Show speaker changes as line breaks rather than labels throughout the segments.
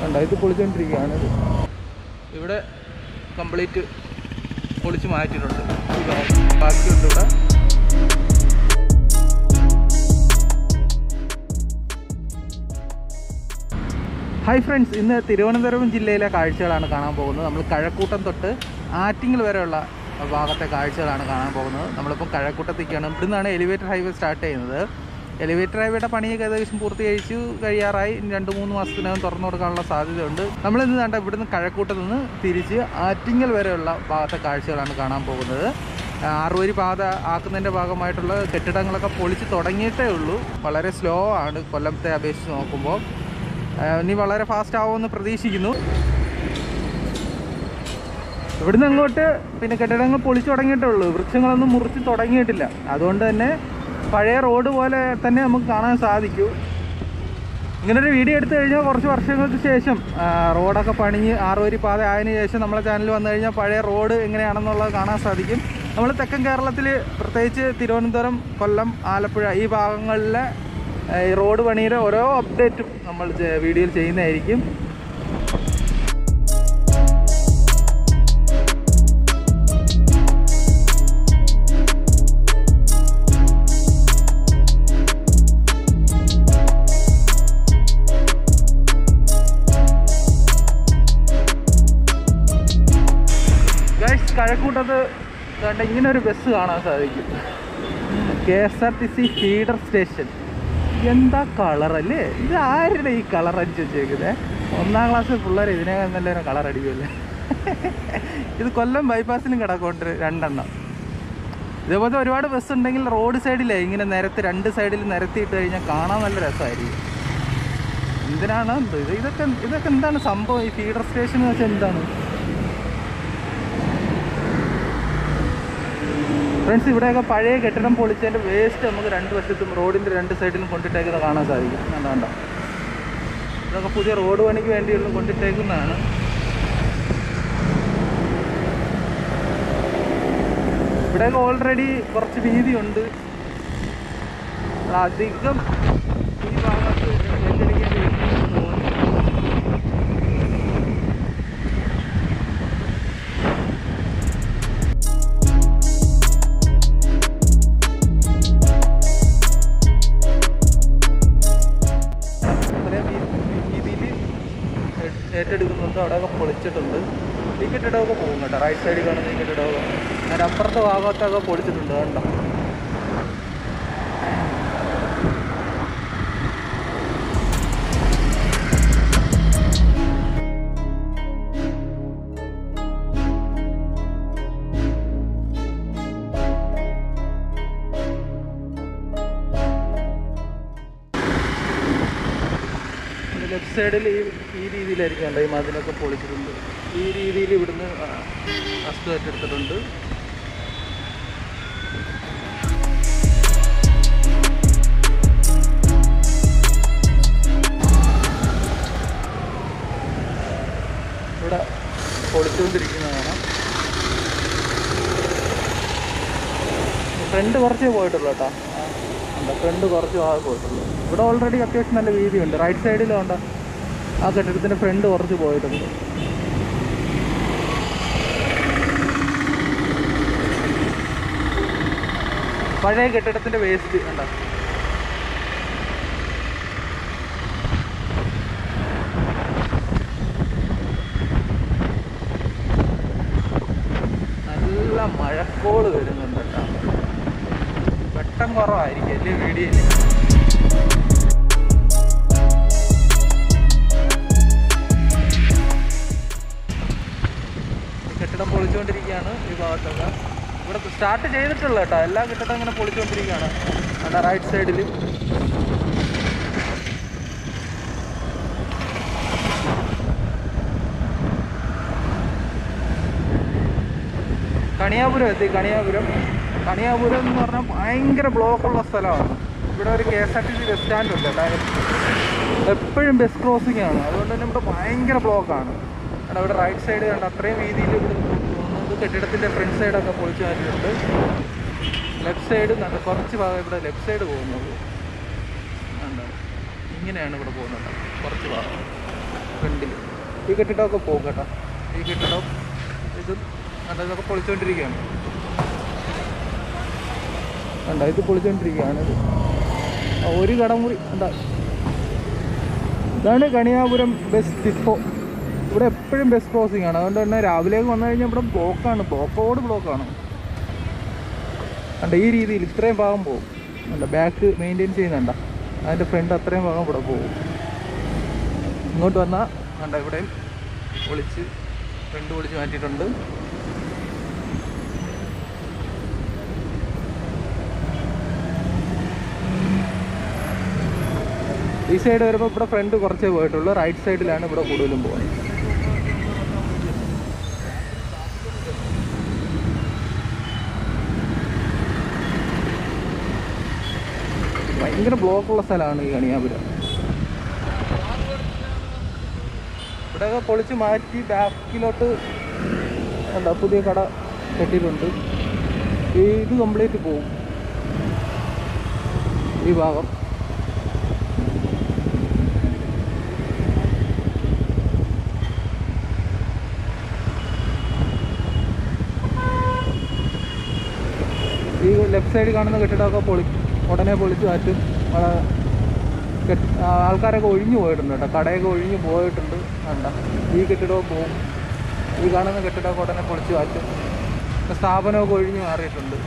കണ്ടോ ഇത് പൊളിച്ചുകൊണ്ടിരിക്കുകയാണ് ഇത് ഇവിടെ കംപ്ലീറ്റ് പൊളിച്ച് മാറ്റിയിട്ടുണ്ട് ഈ ഭാഗം ബാക്കിയുണ്ട് ഇവിടെ ഹായ് ഫ്രണ്ട്സ് ഇന്ന് തിരുവനന്തപുരം ജില്ലയിലെ കാഴ്ചകളാണ് കാണാൻ പോകുന്നത് നമ്മൾ കഴക്കൂട്ടം തൊട്ട് ആറ്റിങ്ങൽ വരെയുള്ള ഭാഗത്തെ കാഴ്ചകളാണ് കാണാൻ പോകുന്നത് നമ്മളിപ്പം കഴക്കൂട്ടത്തേക്കാണ് ഇവിടെ നിന്നാണ് എലിവേറ്റർ ഹൈവേ സ്റ്റാർട്ട് ചെയ്യുന്നത് എലിവേറ്റർ ഹൈവേയുടെ പണിയൊക്കെ ഏകദേശം പൂർത്തീകരിച്ചു കഴിയാറായി ഇനി രണ്ട് മൂന്ന് മാസത്തിനകം തുറന്നു കൊടുക്കാനുള്ള സാധ്യതയുണ്ട് നമ്മൾ ഇന്ന് കണ്ട ഇവിടുന്ന് കഴക്കൂട്ടത്ത് നിന്ന് തിരിച്ച് ആറ്റിങ്ങൽ വരെയുള്ള ഭാഗത്തെ കാഴ്ചകളാണ് കാണാൻ പോകുന്നത് ആറുവരി പാത ആക്കുന്നതിൻ്റെ ഭാഗമായിട്ടുള്ള കെട്ടിടങ്ങളൊക്കെ പൊളിച്ച് തുടങ്ങിയിട്ടേ ഉള്ളൂ വളരെ സ്ലോ ആണ് കൊല്ലത്തെ അപേക്ഷിച്ച് നോക്കുമ്പോൾ ആഹ് ഇനി വളരെ ഫാസ്റ്റ് ആവുമെന്ന് പ്രതീക്ഷിക്കുന്നു ഇവിടുന്ന് അങ്ങോട്ട് പിന്നെ കെട്ടിടങ്ങൾ പൊളിച്ചു തുടങ്ങിയിട്ടേ ഉള്ളൂ വൃക്ഷങ്ങളൊന്നും മുറിച്ച് തുടങ്ങിയിട്ടില്ല അതുകൊണ്ട് തന്നെ പഴയ റോഡ് പോലെ തന്നെ നമുക്ക് കാണാൻ സാധിക്കൂ ഇങ്ങനൊരു വീഡിയോ എടുത്തു കഴിഞ്ഞാൽ കുറച്ച് വർഷങ്ങൾക്ക് ശേഷം ആ, റോഡൊക്കെ പണിഞ്ഞ് ആറുവരി പാത ആയതിനു ശേഷം നമ്മളെ ചാനൽ വന്നു കഴിഞ്ഞാൽ പഴയ റോഡ് എങ്ങനെയാണെന്നുള്ളത് കാണാൻ സാധിക്കും നമ്മൾ തെക്കൻ കേരളത്തിൽ പ്രത്യേകിച്ച് തിരുവനന്തപുരം കൊല്ലം ആലപ്പുഴ ഈ ഭാഗങ്ങളിലെ ആ, ഈ റോഡ് പണിയുടെ ഓരോ അപ്ഡേറ്റും നമ്മൾ ചെ- വീഡിയോയിൽ ചെയ്യുന്നതായിരിക്കും ഗൈസ് കഴക്കൂട്ടത്ത് കണ്ട ഇങ്ങനെ ഒരു ബസ് കാണാൻ സാധിക്കും K S R T C feeder station എന്താ കളർ അല്ലേ ഇത് ആരുടെ ഈ കളർ അടിച്ച് വെച്ചേക്കുന്നത് ഒന്നാം ക്ലാസ് പിള്ളേർ ഇതിനകം നല്ലൊരു കളർ അടിക്കുമല്ലേ ഇത് കൊല്ലം ബൈപ്പാസിലും കിടക്കുന്നുണ്ട് രണ്ടെണ്ണം ഇതേപോലത്തെ ഒരുപാട് ബസ് ഉണ്ടെങ്കിൽ റോഡ് സൈഡിലേ ഇങ്ങനെ നിരത്തി രണ്ട് സൈഡിൽ നിരത്തിയിട്ട് കഴിഞ്ഞാൽ കാണാൻ നല്ല രസമായിരിക്കും എന്തിനാണ് എന്തോ ഇത് ഇതൊക്കെ ഇതൊക്കെ എന്താണ് സംഭവം ഈ ഫീഡർ സ്റ്റേഷൻ എന്ന് വെച്ചാൽ എന്താണ് ഫ്രണ്ട്സ് ഇവിടെയൊക്കെ പഴയ കെട്ടിടം പൊളിച്ചതിൻ്റെ വേസ്റ്റ് നമുക്ക് രണ്ട് വശത്തും റോഡിൻ്റെ രണ്ട് സൈഡിലും കൊണ്ടിട്ടേക്കുന്നത് കാണാൻ സാധിക്കും കണ്ട കണ്ട ഇതൊക്കെ പുതിയ റോഡ് പണിക്ക് വേണ്ടിയുള്ള കൊണ്ടിട്ടേക്കുന്നതാണ് ഇവിടെയൊക്കെ ഓൾറെഡി കുറച്ച് വീതിയുണ്ട് അധികം ഈ ഭാഗത്ത് ഏറ്റെടുക്കേണ്ടി വരുമെന്ന് തോന്നുന്നു ഇത്രയും രീതിയിൽ ഏറ്റെടുക്കുന്നുണ്ട് അവിടെയൊക്കെ പൊളിച്ചിട്ടുണ്ട് ഈ കെട്ടിടമൊക്കെ പോകും കേട്ടോ റൈറ്റ് സൈഡിൽ കാണുന്ന ഈ കെട്ടിടമൊക്കെ അതിൻ്റെ അപ്പുറത്തെ ഭാഗത്തൊക്കെ പൊളിച്ചിട്ടുണ്ട് കണ്ടോ ലെഫ്റ്റ് സൈഡിൽ ഈ ഈ രീതിയിലായിരിക്കും കണ്ടോ ഈ മതിലൊക്കെ പൊളിച്ചിട്ടുണ്ട് ഈ രീതിയിൽ ഇവിടുന്ന് ആ, വസ്തു ഏറ്റെടുത്തിട്ടുണ്ട് ഇവിടെ പൊളിച്ചുകൊണ്ടിരിക്കുന്നതാണ് ഫ്രണ്ട് കുറച്ചേ പോയിട്ടുള്ളൂ കേട്ടോ ഫ്രണ്ട് കുറച്ച് ഭാഗം പോയിട്ടുള്ളൂ ഇവിടെ ഓൾറെഡി അത്യാവശ്യം നല്ല വീതിയുണ്ട് റൈറ്റ് സൈഡിലും ഉണ്ട് ആ കെട്ടിടത്തിൻ്റെ ഫ്രണ്ട് കുറച്ച് പോയിട്ടുണ്ട് പഴയ കെട്ടിടത്തിൻ്റെ വേസ്റ്റ് കണ്ട നല്ല മഴക്കോള് വരുന്നുണ്ട് കേട്ടോ വെട്ടം കുറവായിരിക്കും അല്ലേ വീഡിയോയിൽ കെട്ടിടം പൊളിച്ചുകൊണ്ടിരിക്കുകയാണ് ഈ ഭാഗത്തൊക്കെ ഇവിടെ സ്റ്റാർട്ട് ചെയ്തിട്ടുള്ള കേട്ടോ എല്ലാ കെട്ടിടം ഇങ്ങനെ പൊളിച്ചുകൊണ്ടിരിക്കുകയാണ് അവിടെ റൈറ്റ് സൈഡിൽ കണിയാപുരം എത്തി കണിയാപുരം കണിയാപുരം എന്ന് പറഞ്ഞാൽ ഭയങ്കര ബ്ലോക്കുള്ള സ്ഥലമാണ് ഇവിടെ ഒരു K S R T C bus stand ഉണ്ട് ഡയറക്റ്റ് എപ്പോഴും ബസ് ക്രോസിംഗ് ആണ് അതുകൊണ്ട് തന്നെ ഇവിടെ ഭയങ്കര ബ്ലോക്കാണ് കാരണം ഇവിടെ റൈറ്റ് സൈഡ് കണ്ട് അത്രയും വീതിയിൽ ഇവിടെ പോകുന്നത് കെട്ടിടത്തിൻ്റെ ഫ്രണ്ട് സൈഡൊക്കെ പൊളിച്ചു മാറ്റിയിട്ടുണ്ട് ലെഫ്റ്റ് സൈഡ് നല്ല കുറച്ച് ഭാഗം ഇവിടെ ലെഫ്റ്റ് സൈഡ് പോകുന്നത് കണ്ടോ? ഇങ്ങനെയാണ് ഇവിടെ പോകുന്നത് കുറച്ച് ഭാഗം ഫ്രണ്ടിൽ ഈ കെട്ടിടമൊക്കെ പോകും കേട്ടോ ഈ കെട്ടിടം ഇതും കണ്ടോ ഇതൊക്കെ പൊളിച്ചുകൊണ്ടിരിക്കുകയാണ് കണ്ടോ ഇത് പൊളിച്ചുകൊണ്ടിരിക്കുകയാണ് ഇത് ആ, ഒരു കടമുറി എന്താ ഇതാണ് കണിയാപുരം ബസ് ഡിപ്പോ ഇവിടെ എപ്പോഴും ബസ് ക്രോസിംഗ് ആണ് അതുകൊണ്ട് തന്നെ രാവിലേക്ക് വന്നു കഴിഞ്ഞാൽ ഇവിടെ ബ്ലോക്കാണ് ബ്ലോക്കോട് ബ്ലോക്കാണ് കണ്ട ഈ രീതിയിൽ ഇത്രയും ഭാഗം പോകും കണ്ട ബാക്ക് മെയിൻറ്റെയിൻ ചെയ്യുന്നുണ്ട അതിൻ്റെ ഫ്രണ്ട് അത്രയും ഭാഗം ഇവിടെ പോകും ഇങ്ങോട്ട് വന്നാൽ കണ്ട ഇവിടെയും ഒളിച്ച് ഫ്രണ്ട് ഒളിച്ച് മാറ്റിയിട്ടുണ്ട് ഈ സൈഡ് വരുമ്പോൾ ഇവിടെ ഫ്രണ്ട് കുറച്ചേ പോയിട്ടുള്ളൂ റൈറ്റ് സൈഡിലാണ് ഇവിടെ കൂടുതലും പോകുന്നത് ഭയങ്കര ബ്ലോക്കുള്ള സ്ഥലമാണ് ഈ കണിയാപുരം ഇവിടെയൊക്കെ പൊളിച്ച് മാറ്റി ബാക്കിലോട്ട് എന്താ പുതിയ കട കെട്ടിയിട്ടുണ്ട് ഈ ഇത് കംപ്ലീറ്റ് പോകും ഈ ഭാഗം ഈ ലെഫ്റ്റ് സൈഡിൽ കാണുന്ന കെട്ടിടമൊക്കെ പൊളി ഉടനെ പൊളിച്ച് മാറ്റും അവിടെ കെട്ട്- ആ, ആൾക്കാരൊക്കെ ഒഴിഞ്ഞു പോയിട്ടുണ്ട് കേട്ടോ കടയൊക്കെ ഒഴിഞ്ഞു പോയിട്ടുണ്ട് കണ്ട ഈ കെട്ടിടവും പോകും ഈ കാണുന്ന കെട്ടിടമൊക്കെ ഉടനെ പൊളിച്ച് മാറ്റും സ്ഥാപനമൊക്കെ ഒഴിഞ്ഞു മാറിയിട്ടുണ്ട്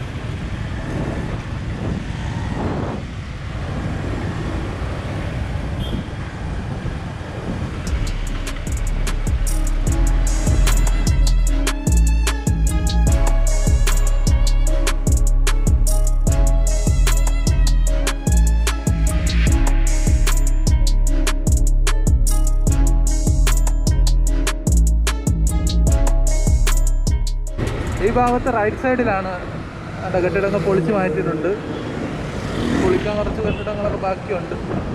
ഈ ഭാഗത്ത് റൈറ്റ് സൈഡിലാണ് அந்த കെട്ടിടങ്ങൾ പൊളിച്ച് മാറ്റിയിട്ടുണ്ട് പൊളിക്കാൻ കുറച്ച് കെട്ടിടങ്ങളൊക്കെ ബാക്കിയുണ്ട്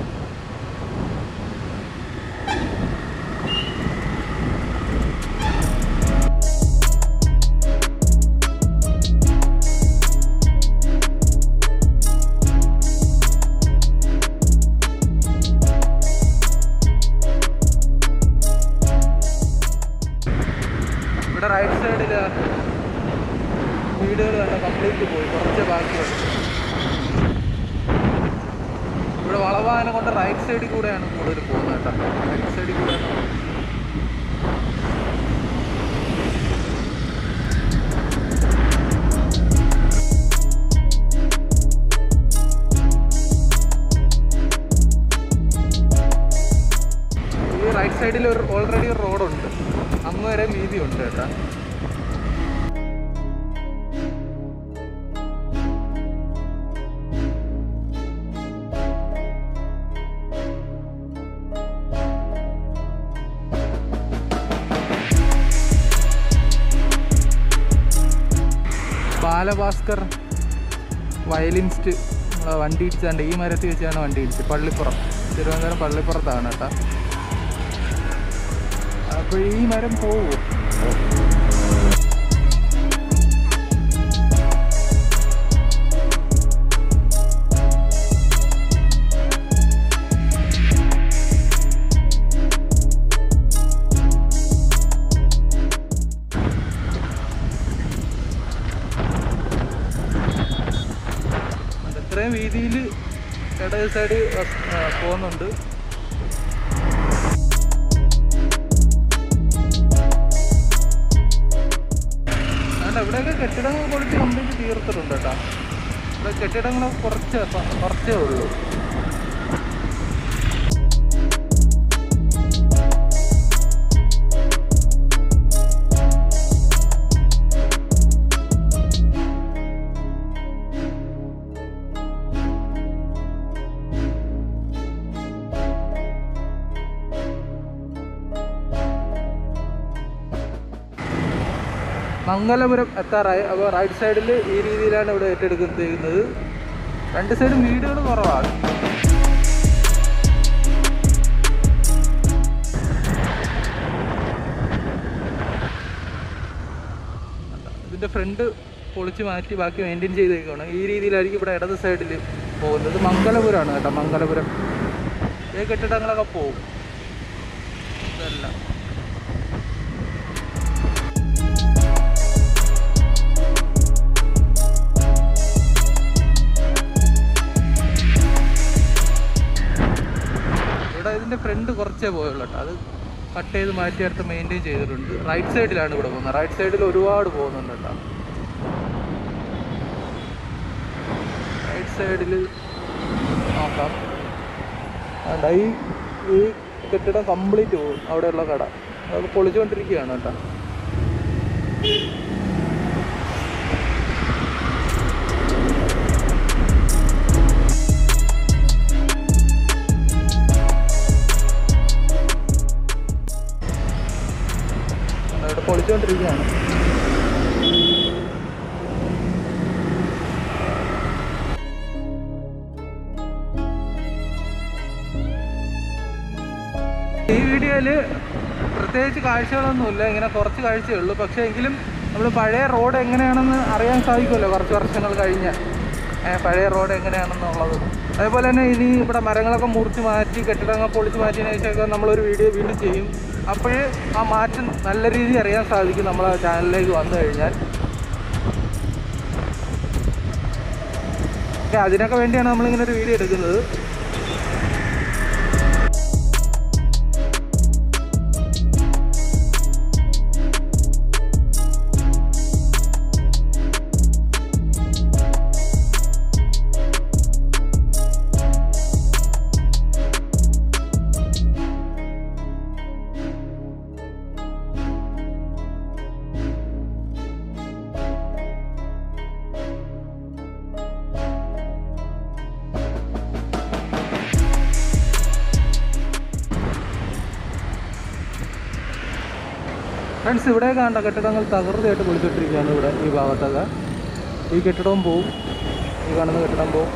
ഇവിടെ റൈറ്റ് സൈഡിൽ വീടുകൾ കണ്ട കംപ്ലീറ്റ് പോയി കുറച്ച് ബാക്കിയുണ്ട് ഇവിടെ വളവാഹനം കൊണ്ട് റൈറ്റ് സൈഡിൽ കൂടെയാണ് കൂടുതൽ പോകുന്നത് കേട്ടോ റൈറ്റ് സൈഡിൽ കൂടെയാണ് ഈ റൈറ്റ് സൈഡിൽ ഒരു ഓൾറെഡി ഒരു റോഡുണ്ട് അങ്ങ് വരെ വീതിയുണ്ട് കേട്ടോ ബാലഭാസ്കർ വയലിനിസ്റ്റ് നമ്മളെ വണ്ടി ഇടിച്ചാണ്ട് ഈ മരത്തിൽ വെച്ചാണ് വണ്ടി ഇടിച്ചത് പള്ളിപ്പുറം തിരുവനന്തപുരം പള്ളിപ്പുറത്താണ് കേട്ടോ അപ്പോൾ ഈ മരം പോവും ഇത്രയും വീതിയിൽ ഇടത് സൈഡ് പോകുന്നുണ്ട് അതുകൊണ്ട് ഇവിടെയൊക്കെ കെട്ടിടങ്ങൾ പൊളിച്ച് കംപ്ലീറ്റ് തീർത്തിട്ടുണ്ട് കേട്ടോ ഇവിടെ കെട്ടിടങ്ങൾ കുറച്ച് കുറച്ചേ ഉള്ളൂ മംഗലപുരം എത്താറായി അപ്പോൾ റൈറ്റ് സൈഡിൽ ഈ രീതിയിലാണ് ഇവിടെ ഏറ്റെടുക്കുന്നത് രണ്ട് സൈഡും വീടുകൾ കുറവാണ് ഇതിൻ്റെ ഫ്രണ്ട് പൊളിച്ച് മാറ്റി ബാക്കി മെയിൻറ്റെയിൻ ചെയ്തേക്കാണ് ഈ രീതിയിലായിരിക്കും ഇവിടെ ഇടത് സൈഡിൽ പോകുന്നത് മംഗലപുരമാണ് കേട്ടോ മംഗലപുരം ഈ കെട്ടിടങ്ങളൊക്കെ പോകും ഇതല്ല ഇവിടെ ഇതിൻ്റെ ഫ്രണ്ട് കുറച്ചേ പോയുള്ളൂ കേട്ടോ അത് കട്ട് ചെയ്ത് മാറ്റി അടുത്ത് മെയിൻറ്റെയിൻ ചെയ്തിട്ടുണ്ട് റൈറ്റ് സൈഡിലാണ് ഇവിടെ പോകുന്നത് റൈറ്റ് സൈഡിൽ ഒരുപാട് പോകുന്നുണ്ട് കേട്ടോ റൈറ്റ് സൈഡിൽ നോക്കാം വേണ്ട ഈ ഈ കെട്ടിടം കംപ്ലീറ്റ് പോകും അവിടെയുള്ള കട അത് പൊളിച്ചുകൊണ്ടിരിക്കുകയാണ് കേട്ടോ അവിടെ പൊളിച്ചുകൊണ്ടിരിക്കുകയാണ് ഈ വീഡിയോയിൽ പ്രത്യേകിച്ച് കാഴ്ചകളൊന്നുമില്ല ഇങ്ങനെ കുറച്ച് കാഴ്ചയേ ഉള്ളൂ പക്ഷേ എങ്കിലും നമ്മൾ പഴയ റോഡ് എങ്ങനെയാണെന്ന് അറിയാൻ സാധിക്കുമല്ലോ കുറച്ച് വർഷങ്ങൾ കഴിഞ്ഞ് ഏ, പഴയ റോഡ് എങ്ങനെയാണെന്നുള്ളത് അതേപോലെ തന്നെ ഇനി ഇവിടെ മരങ്ങളൊക്കെ മുറിച്ച് മാറ്റി കെട്ടിടങ്ങൾ പൊളിച്ച് മാറ്റിയതിന് ശേഷമൊക്കെ നമ്മളൊരു വീഡിയോ വീണ്ടും ചെയ്യും അപ്പോഴേ ആ മാറ്റം നല്ല രീതിയിൽ അറിയാൻ സാധിക്കും നമ്മളെ ചാനലിലേക്ക് വന്നു കഴിഞ്ഞാൽ ഓക്കെ അതിനൊക്കെ വേണ്ടിയാണ് നമ്മളിങ്ങനെ ഒരു വീഡിയോ എടുക്കുന്നത് ഫ്രണ്ട്സ് ഇവിടെ കാണേണ്ട കെട്ടിടങ്ങൾ തകർച്ചയായിട്ട് പൊളിച്ചിട്ടിരിക്കുകയാണ് ഇവിടെ ഈ ഭാഗത്തൊക്കെ ഈ കെട്ടിടവും പോവും ഈ കാണുന്ന കെട്ടിടം പോവും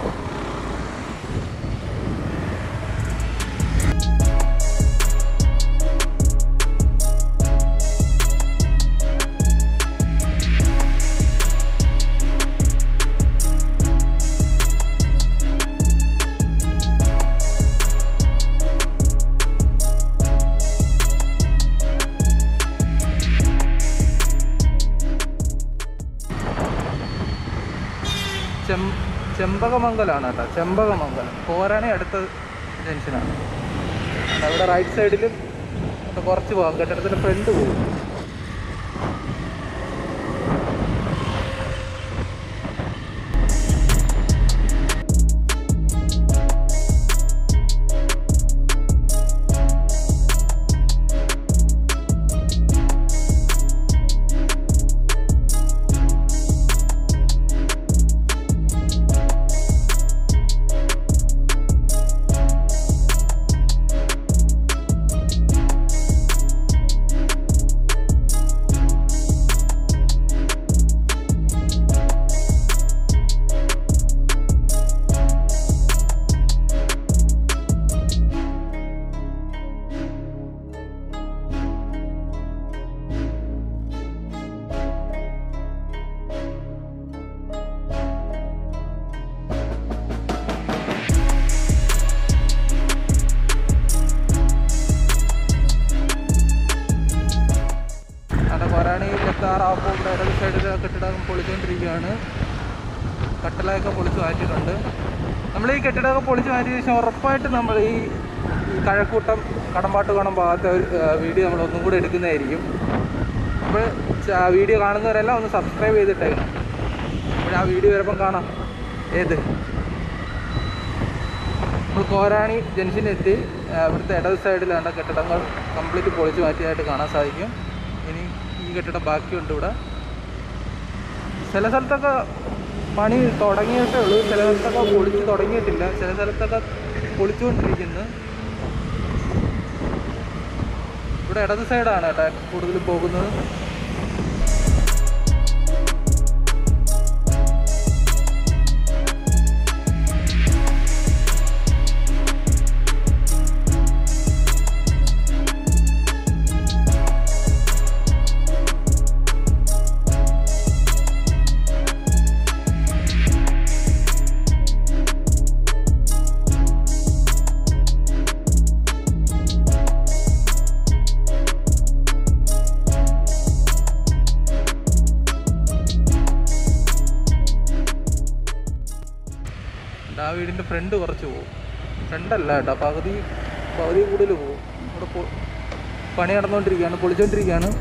ചെം ചെമ്പകമംഗലാണ് കേട്ടോ ചെമ്പകമംഗലം പോരാണി അടുത്ത ജംഗ്ഷനാണ് അവിടെ റൈറ്റ് സൈഡിലും ഒക്കെ കുറച്ച് പോകാം കെട്ടിടത്തിൻ്റെ ഫ്രണ്ട് പോകും അവിടെ കൊറാണിയിൽ എത്താറാകുമ്പോൾ ഇവിടെ ഇടത് സൈഡിൽ കെട്ടിടം പൊളിച്ചുകൊണ്ടിരിക്കുകയാണ് കട്ടലയൊക്കെ പൊളിച്ച് മാറ്റിയിട്ടുണ്ട് നമ്മൾ ഈ കെട്ടിടമൊക്കെ പൊളിച്ച് മാറ്റിയ ശേഷം ഉറപ്പായിട്ട് നമ്മൾ ഈ ഈ കഴക്കൂട്ടം കടമ്പാട്ട് കാണാൻ ഭാഗത്തെ ഒരു ആ, വീഡിയോ നമ്മൾ ഒന്നും കൂടെ എടുക്കുന്നതായിരിക്കും അപ്പോൾ ച- വീഡിയോ കാണുന്നവരെല്ലാം ഒന്ന് സബ്സ്ക്രൈബ് ചെയ്തിട്ടേക്കണം അപ്പോൾ ആ വീഡിയോ വരുമ്പം കാണാം ഏത് നമ്മൾ കോരാണി ജംഗ്ഷനെത്തി ആ, ഇവിടുത്തെ ഇടത് സൈഡിലാണ് കെട്ടിടങ്ങൾ കംപ്ലീറ്റ് പൊളിച്ച് മാറ്റിയതായിട്ട് കാണാൻ സാധിക്കും ഇനി ഈ കെട്ടിടം ബാക്കിയുണ്ട് ഇവിടെ ചില സ്ഥലത്തൊക്കെ പണി തുടങ്ങിയിട്ടേ ഉള്ളൂ ചില സ്ഥലത്തൊക്കെ പൊളിച്ച് തുടങ്ങിയിട്ടില്ല ചില സ്ഥലത്തൊക്കെ പൊളിച്ചുകൊണ്ടിരിക്കുന്നു ഇവിടെ ഇടത് സൈഡാണ് കേട്ടോ കൂടുതൽ പോകുന്നത് വീടിൻ്റെ ഫ്രണ്ട് കുറച്ച് പോകും ഫ്രണ്ടല്ല കേട്ടോ പകുതി പകുതി കൂടുതൽ പോകും ഇവിടെ പൊ- പണി നടന്നുകൊണ്ടിരിക്കുകയാണ് പൊളിച്ചുകൊണ്ടിരിക്കുകയാണ്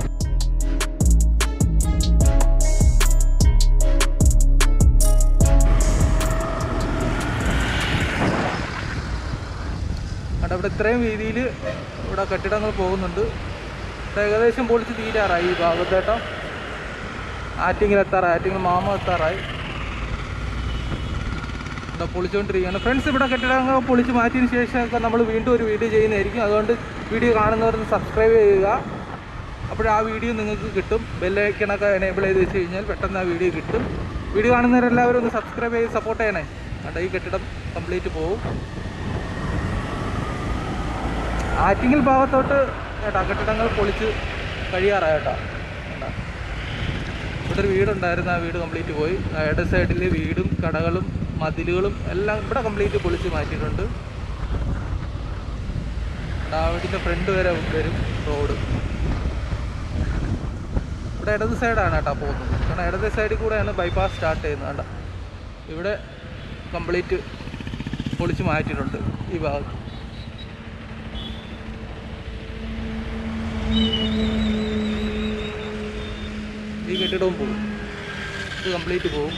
അവിടെ ഇവിടെ ഇത്രയും രീതിയിൽ ഇവിടെ കെട്ടിടങ്ങൾ പോകുന്നുണ്ട് ഇവിടെ ഏകദേശം പൊളിച്ച് തീരാറായി ഈ ഭാഗത്തേട്ടോ ആറ്റിങ്ങിൽ എത്താറായി ആറ്റിങ്ങിൽ മാമ എത്താറായി ഇവിടെ പൊളിച്ചുകൊണ്ടിരിക്കുകയാണ് ഫ്രണ്ട്സ് ഇവിടെ കെട്ടിടങ്ങൾ പൊളിച്ച് മാറ്റിയതിന് ശേഷമൊക്കെ നമ്മൾ വീണ്ടും ഒരു വീഡിയോ ചെയ്യുന്നതായിരിക്കും അതുകൊണ്ട് വീഡിയോ കാണുന്നവരൊന്ന് സബ്സ്ക്രൈബ് ചെയ്യുക അപ്പോൾ ആ വീഡിയോ നിങ്ങൾക്ക് കിട്ടും ബെല്ലൈക്കണൊക്കെ എനേബിൾ ചെയ്ത് വെച്ച് കഴിഞ്ഞാൽ പെട്ടെന്ന് ആ വീഡിയോ കിട്ടും വീഡിയോ കാണുന്നവരെല്ലാവരും ഒന്ന് സബ്സ്ക്രൈബ് ചെയ്ത് സപ്പോർട്ട് ചെയ്യണേ കണ്ടോ ഈ കെട്ടിടം കംപ്ലീറ്റ് പോകും ആറ്റിങ്ങൽ ഭാഗത്തോട്ട് കേട്ടോ കെട്ടിടങ്ങൾ പൊളിച്ച് കഴിയാറായി കേട്ടോ കണ്ടോ? ഇവിടെ ഒരു വീടുണ്ടായിരുന്നു ആ വീട് കംപ്ലീറ്റ് പോയി ആ ഇട സൈഡിൽ വീടും കടകളും മതിലുകളും എല്ലാം ഇവിടെ കംപ്ലീറ്റ് പൊളിച്ച് മാറ്റിയിട്ടുണ്ട് ആ വീടിൻ്റെ ഫ്രണ്ട് വരെ വരും റോഡ് ഇവിടെ ഇടത് സൈഡാണ് കേട്ടോ പോകുന്നത് കാരണം ഇടത് സൈഡിൽ കൂടെയാണ് ബൈപ്പാസ് സ്റ്റാർട്ട് ചെയ്യുന്നത് കണ്ടോ ഇവിടെ കംപ്ലീറ്റ് പൊളിച്ച് മാറ്റിയിട്ടുണ്ട് ഈ ഭാഗത്ത് ഈ കെട്ടിടവും പോകും ഇത് കംപ്ലീറ്റ് പോകും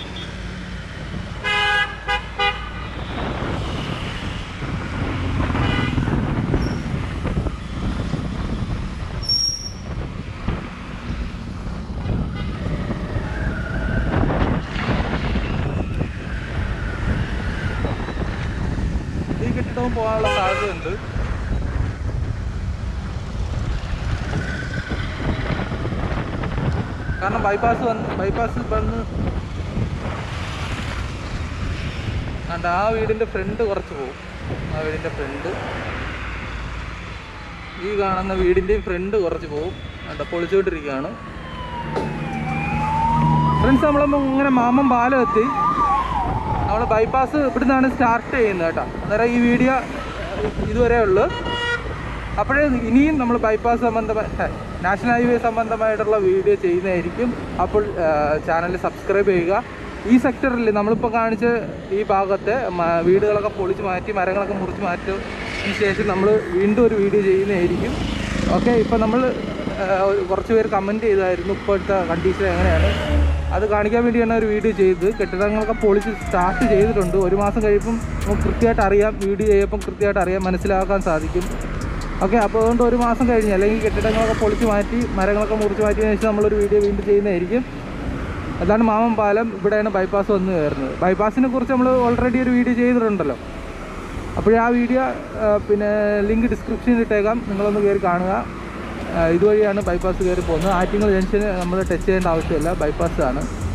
ഈ കെട്ടിടവും പോകാനുള്ള സാധ്യതയുണ്ട് കാരണം ബൈപ്പാസ് വന്ന് ബൈപ്പാസ് വന്ന് കണ്ട ആ വീടിൻ്റെ ഫ്രണ്ട് കുറച്ച് പോകും ആ വീടിൻ്റെ ഫ്രണ്ട് ഈ കാണുന്ന വീടിൻ്റെയും ഫ്രണ്ട് കുറച്ച് പോകും കണ്ട പൊളിച്ചുകൊണ്ടിരിക്കുകയാണ് ഫ്രണ്ട്സ് നമ്മളപ്പോൾ ഇങ്ങനെ മാമൻ പാലം എത്തി നമ്മൾ ബൈപ്പാസ് ഇവിടുന്നാണ് സ്റ്റാർട്ട് ചെയ്യുന്നത് കേട്ടോ അന്നേരം ഈ വീഡിയോ ഇതുവരെ ഉള്ളു അപ്പോഴേ ഇനിയും നമ്മൾ ബൈപ്പാസ് സംബന്ധമായ നാഷണൽ ഹൈവേ സംബന്ധമായിട്ടുള്ള വീഡിയോ ചെയ്യുന്നതായിരിക്കും അപ്പോൾ ചാനൽ സബ്സ്ക്രൈബ് ചെയ്യുക ഈ സെക്ടറിൽ നമ്മളിപ്പോൾ കാണിച്ച ഈ ഭാഗത്തെ മ- വീടുകളൊക്കെ പൊളിച്ച് മാറ്റി മരങ്ങളൊക്കെ മുറിച്ച് മാറ്റിയതിന് ശേഷം നമ്മൾ വീണ്ടും ഒരു വീഡിയോ ചെയ്യുന്നതായിരിക്കും ഓക്കെ ഇപ്പോൾ നമ്മൾ കുറച്ച് പേര് കമൻറ്റ് ചെയ്തായിരുന്നു ഇപ്പോഴത്തെ കണ്ടീഷൻ എങ്ങനെയാണ് അത് കാണിക്കാൻ വേണ്ടിയാണ് ഒരു വീഡിയോ ചെയ്തത് കെട്ടിടങ്ങളൊക്കെ പൊളിച്ച് സ്റ്റാർട്ട് ചെയ്തിട്ടുണ്ട് ഒരു മാസം കഴിയുമ്പം നമുക്ക് കൃത്യമായിട്ട് അറിയാം വീഡിയോ ചെയ്യുമ്പം കൃത്യമായിട്ട് അറിയാം മനസ്സിലാക്കാൻ സാധിക്കും ഓക്കെ അപ്പോൾ അതുകൊണ്ട് ഒരു മാസം കഴിഞ്ഞ് അല്ലെങ്കിൽ കെട്ടിടങ്ങളൊക്കെ പൊളിച്ച് മാറ്റി മരങ്ങളൊക്കെ മുറിച്ച് മാറ്റിയതിനു ശേഷം നമ്മളൊരു വീഡിയോ വീണ്ടും ചെയ്യുന്നതായിരിക്കും അതാണ് മാമൻ പാലം ഇവിടെയാണ് ബൈപ്പാസ് വന്ന് കയറുന്നത് ബൈപ്പാസിനെ കുറിച്ച് നമ്മൾ ഓൾറെഡി ഒരു വീഡിയോ ചെയ്തിട്ടുണ്ടല്ലോ അപ്പോൾ ആ വീഡിയോ പിന്നെ ലിങ്ക് ഡിസ്ക്രിപ്ഷനിൽ ഇട്ടേക്കാം നിങ്ങളൊന്ന് കയറി കാണുക ആ, ഇതുവഴിയാണ് ബൈപ്പാസ് കയറി പോകുന്നത് ആറ്റിങ്ങൽ ജംഗ്ഷന് നമ്മൾ ടച്ച് ചെയ്യേണ്ട ആവശ്യമില്ല ബൈപ്പാസ് ആണ്